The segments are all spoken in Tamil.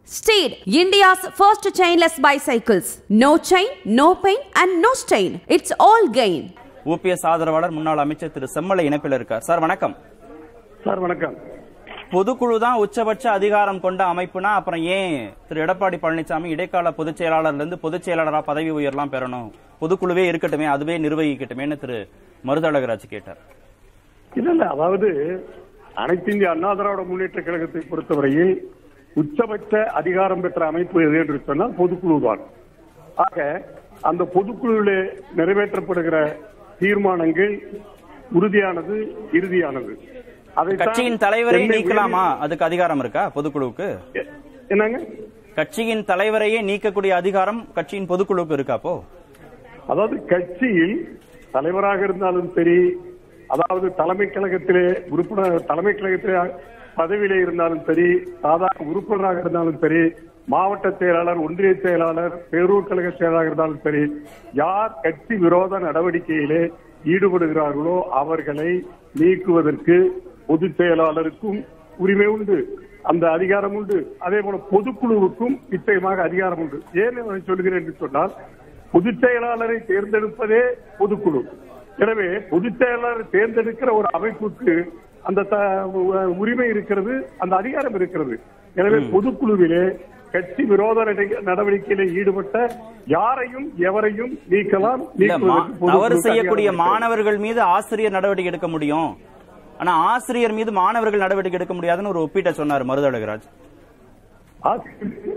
Steed, India's first chainless bicycles. No chain, no pain, and no stain. It's all gain. OPS ஆதரவாளர் முன்னாள் அமைச்சர் திரு செம்மலை இணைப்பில் இருக்கார் சார் வணக்கம் சார் வணக்கம் பொதுக்குழு தான் உச்சபட்ச அதிகாரம் கொண்ட அமைப்புனா அப்புறம் ஏன் திரு எடப்பாடி பழனிசாமி இடைக்கால பொதுச் செயலாளர்ல இருந்து பொதுச் செயலாளரா பதவி உயர்லாம் பெறணும் பொதுக்குழுவே இருக்கட்டுமே அதுவே நிர்வகிக்கட்டுமேன்னு திரு மருதழகராஜ் கேட்டார் இல்ல இல்ல அதாவது அனைத்து இந்திய அண்ணா திராவிட முன்னேற்ற கழகத்தை பொறுத்தவரையில் உச்சபட்ச அதிகாரம் பெற்ற அமைப்பு எது என்று சொன்னால் பொதுக்குழு தான் ஆக அந்த பொதுக்குழுவிலே நிறைவேற்றப்படுகிற தீர்மானங்கள் உறுதியானது இறுதியானது அதைத்தான் கட்சியின் தலைவரை சென்னை நீக்கலாமா அதுக்கு அதிகாரம் இருக்கா பொதுக்குழுவுக்கு உயர்- என்னங்க கட்சியின் தலைவரையே நீக்கக்கூடிய அதிகாரம் கட்சியின் பொதுக்குழுவுக்கு இருக்கா அப்போ அதாவது கட்சியில் தலைவராக இருந்தாலும் சரி அதாவது தலைமை கழகத்திலே உறுப்பினர் தலைமை கழகத்திலே பதவியிலே இருந்தாலும் சரி சாதாரண உறுப்பினராக இருந்தாலும் சரி மாவட்ட செயலாளர் ஒன்றிய செயலாளர் பேரூர் கழக செயலாளர் இருந்தாலும் சரி யார் கட்சி விரோத நடவடிக்கையிலே ஈடுபடுகிறார்களோ அவர்களை நீக்குவதற்கு பொதுச் செயலாளருக்கும் உரிமை உண்டு அந்த அதிகாரம் உண்டு அதே போல பொதுக்குழுவுக்கும் நிச்சயமாக அதிகாரம் உண்டு ஏன் நான் சொல்கிறேன் என்று சொன்னால் பொதுச் செயலாளரை தேர்ந்தெடுப்பதே பொதுக்குழு எனவே பொதுச் செயலாளர் தேர்ந்தெடுக்கிற ஒரு அமைப்புக்கு அந்த த- உ- உரிமை இருக்கிறது அந்த அதிகாரம் இருக்கிறது எனவே பொதுக்குழுவிலே கட்சி விரோத நடை- நடவடிக்கையில ஈடுபட்ட யாரையும் எவரையும் நீக்கலாம் இல்ல மா- நீக்குவதற்கு தவறு பொதுக்குழுவுக்கு செய்யக்கூடிய அதிகாரம் இருக்கிறது. மாணவர்கள் மீது ஆசிரியர் நடவடிக்கை எடுக்க முடியும் ஆனா ஆசிரியர் மீது மாணவர்கள் நடவடிக்கை எடுக்க முடியாதுன்னு ஒரு ஒப்பீட்டை சொன்னார் மருதழகராஜ் ஆசிரியர்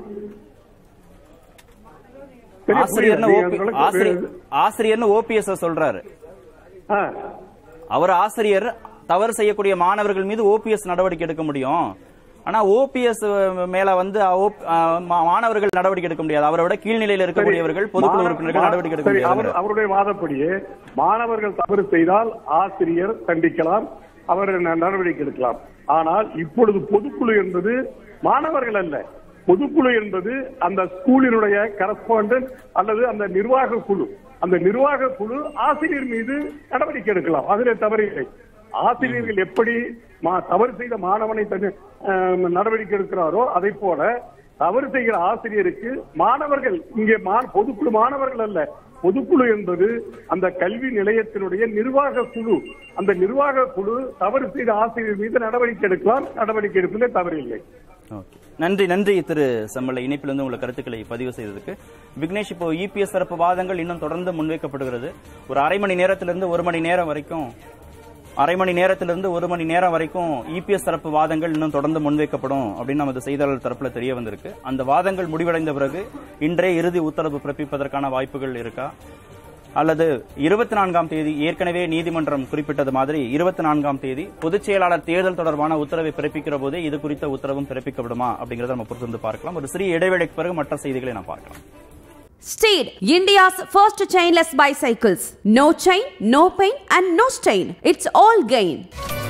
சரி, ஆசிரியர்னு புரியுது. OP நீங்க ஆசிரியர் சொல்றது- ஆசிரியர்னு ஓபிஎஸ் சொல்றாரு ஆ, அவர் ஆசிரியர் தவறு செய்யக்கூடிய மாணவர்கள் மீது ஓபிஎஸ் நடவடிக்கை எடுக்க முடியும் ஆனா ஓபிஎஸ் மேல வந்து OP- ஆ, மா- மாணவர்கள் நடவடிக்கை எடுக்க முடியாது அவரை விட கீழ்நிலையில் இருக்கக்கூடியவர்கள் பொதுக்குழு மாணவ- உறுப்பினர்கள் நடவடிக்கை எடுக்க சரி, அவர் முடியாது அவருடைய வாதப்படியே மாணவர்கள் தவறு செய்தால் ஆசிரியர் கண்டிக்கலாம் அவர் ந- நடவடிக்கை எடுக்கலாம் ஆனால் இப்பொழுது பொதுக்குழு என்பது மாணவர்கள் அல்ல பொதுக்குழு என்பது அந்த ஸ்கூலினுடைய கரஸ்பாண்டன்ட் அல்லது அந்த நிர்வாக குழு அந்த நிர்வாக குழு ஆசிரியர் மீது நடவடிக்கை எடுக்கலாம் அதிலே தவறில்லை ஆசிரியர்கள் எப்படி மா- தவறு செய்த மாணவனை தன்- ஆம், நடவடிக்கை எடுக்கிறாரோ அதை போல தவறு செய்கிற ஆசிரியருக்கு மாணவர்கள் இங்கே மா- பொதுக்குழு மாணவர்கள் அல்ல பொதுக்குழு என்பது அந்த கல்வி நிலையத்தினுடைய நிர்வாக குழு அந்த நிர்வாக குழு தவறு செய்த ஆசிரியர் மீது நடவடிக்கை எடுக்கலாம் நடவடிக்கை எடுப்பதிலே தவறில்லை ஓகே. நன்றி நன்றி திரு செம்மலை இணைப்பிலிருந்து உங்கள் கருத்துக்களை பதிவு செய்ததுக்கு விக்னேஷ் இப்போ இபிஎஸ் தரப்பு வாதங்கள் இன்னும் தொடர்ந்து முன்வைக்கப்படுகிறது ஒரு அரை மணி நேரத்திலிருந்து ஒரு மணி நேரம் வரைக்கும் அரை மணி நேரத்திலிருந்து ஒரு மணி நேரம் வரைக்கும் இபிஎஸ் தரப்பு வாதங்கள் இன்னும் தொடர்ந்து முன்வைக்கப்படும் அப்படின்னு நமது செய்தியாளர் தரப்புல தெரிய வந்திருக்கு அந்த வாதங்கள் முடிவடைந்த பிறகு இன்றே இறுதி உத்தரவு பிறப்பிப்பதற்கான வாய்ப்புகள் இருக்கா அல்லது இருபத்தி நான்காம் தேதி ஏற்கனவே நீதிமன்றம் குறிப்பிட்டது மாதிரி இருபத்தி நான்காம் தேதி பொதுச் செயலாளர் தேர்தல் தொடர்பான உத்தரவை பிறப்பிக்கிற போதே இது குறித்த உத்தரவும் பிறப்பிக்கப்படுமா அப்படிங்கறத நம்ம பொறுத்திருந்து பார்க்கலாம் ஒரு சிறிய இடைவேளைக்கு பிறகு மற்ற செய்திகளை நாம் பார்க்கலாம் Steed, India's first chainless bicycles. No chain, no pain, and no stain. It's all gain.